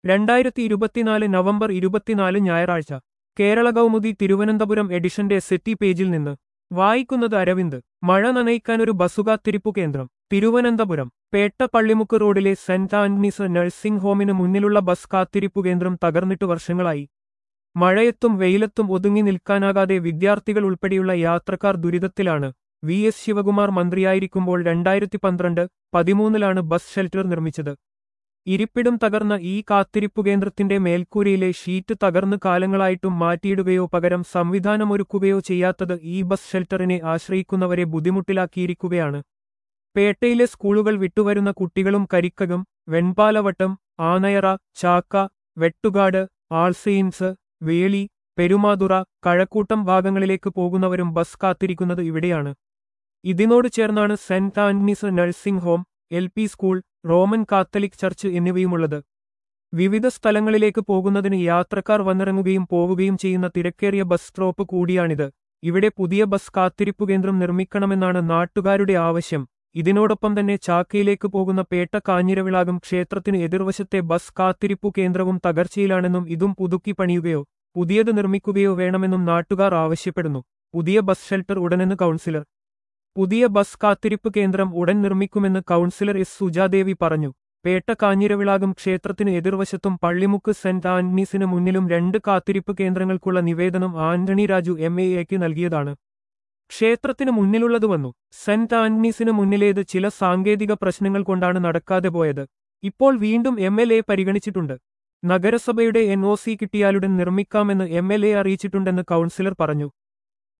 രണ്ടായിരത്തി ഇരുപത്തിനാല് നവംബർ ഇരുപത്തിനാല് ഞായറാഴ്ച കേരള കൗമുദി തിരുവനന്തപുരം എഡിഷന്റെ സെറ്റി പേജിൽ നിന്ന് വായിക്കുന്നത് അരവിന്ദ് മഴ നനയിക്കാൻ ഒരു ബസ്സുകാത്തിരിപ്പു കേന്ദ്രം തിരുവനന്തപുരം പേട്ട പള്ളിമുക്ക് റോഡിലെ സെന്റ് ആന്റണീസ് നഴ്സിംഗ് ഹോമിന് മുന്നിലുള്ള ബസ് കാത്തിരിപ്പു കേന്ദ്രം തകർന്നിട്ട് വർഷങ്ങളായി മഴയത്തും വെയിലത്തും ഒതുങ്ങി നിൽക്കാനാകാതെ വിദ്യാർത്ഥികൾ ഉൾപ്പെടെയുള്ള യാത്രക്കാർ ദുരിതത്തിലാണ് വി എസ് ശിവകുമാർ മന്ത്രിയായിരിക്കുമ്പോൾ രണ്ടായിരത്തി പന്ത്രണ്ട് പതിമൂന്നിലാണ് ബസ് ഷെൽട്ടർ നിർമ്മിച്ചത് ഇരിപ്പിടം തകർന്ന ഈ കാത്തിരിപ്പു കേന്ദ്രത്തിന്റെ മേൽക്കൂരയിലെ ഷീറ്റ് തകർന്ന് കാലങ്ങളായിട്ടും മാറ്റിയിടുകയോ പകരം സംവിധാനമൊരുക്കുകയോ ചെയ്യാത്തത് ഈ ബസ് ഷെൽട്ടറിനെ ആശ്രയിക്കുന്നവരെ ബുദ്ധിമുട്ടിലാക്കിയിരിക്കുകയാണ് പേട്ടയിലെ സ്കൂളുകൾ വിട്ടുവരുന്ന കുട്ടികളും കരിക്കകം വെൺപാലവട്ടം ആനയറ ചാക്ക വെട്ടുകാട് ആൾസെയിൻസ് വേളി പെരുമാതുറ കഴക്കൂട്ടം ഭാഗങ്ങളിലേക്ക് പോകുന്നവരും ബസ് കാത്തിരിക്കുന്നത് ഇവിടെയാണ് ഇതിനോട് ചേർന്നാണ് Saint Anthony's nursing home L P school Roman Catholic church എന്നിവയുമുള്ളത് വിവിധ സ്ഥലങ്ങളിലേക്ക് പോകുന്നതിന് യാത്രക്കാർ വന്നിറങ്ങുകയും പോവുകയും ചെയ്യുന്ന തിരക്കേറിയ ബസ് സ്റ്റോപ്പ് കൂടിയാണിത് ഇവിടെ പുതിയ ബസ് കാത്തിരിപ്പു കേന്ദ്രം നിർമ്മിക്കണമെന്നാണ് നാട്ടുകാരുടെ ആവശ്യം ഇതിനോടൊപ്പം തന്നെ ചാക്കയിലേക്ക് പോകുന്ന പേട്ട കാഞ്ഞിരവിളാകം ക്ഷേത്രത്തിന് എതിർവശത്തെ ബസ് കാത്തിരിപ്പു കേന്ദ്രവും തകർച്ചയിലാണെന്നും ഇതും പുതുക്കി പണിയുകയോ പുതിയത് നിർമ്മിക്കുകയോ വേണമെന്നും നാട്ടുകാർ ആവശ്യപ്പെടുന്നു പുതിയ ബസ് ഷെൽട്ടർ ഉടനെന്ന് കൗൺസിലർ പുതിയ ബസ് കാത്തിരിപ്പ് കേന്ദ്രം ഉടൻ നിർമ്മിക്കുമെന്ന് കൗൺസിലർ എസ് സുജാദേവി പറഞ്ഞു പേട്ട കാഞ്ഞിരവിളാകം ക്ഷേത്രത്തിന് എതിർവശത്തും പള്ളിമുക്ക് സെന്റ് ആന്റണീസിന് മുന്നിലും രണ്ട് കാത്തിരിപ്പ് കേന്ദ്രങ്ങൾക്കുള്ള നിവേദനം ആന്റണി രാജു എം എ എക്ക് നൽകിയതാണ് ക്ഷേത്രത്തിന് മുന്നിലുള്ളത് വന്നു സെന്റ് ആന്റണീസിന് മുന്നിലേത് ചില സാങ്കേതിക പ്രശ്നങ്ങൾ കൊണ്ടാണ് നടക്കാതെ പോയത് ഇപ്പോൾ വീണ്ടും എം എൽ എ പരിഗണിച്ചിട്ടുണ്ട് നഗരസഭയുടെ എൻ ഒ സി കിട്ടിയാലുടൻ നിർമ്മിക്കാമെന്ന് എം എൽ എ അറിയിച്ചിട്ടുണ്ടെന്ന് കൗൺസിലർ പറഞ്ഞു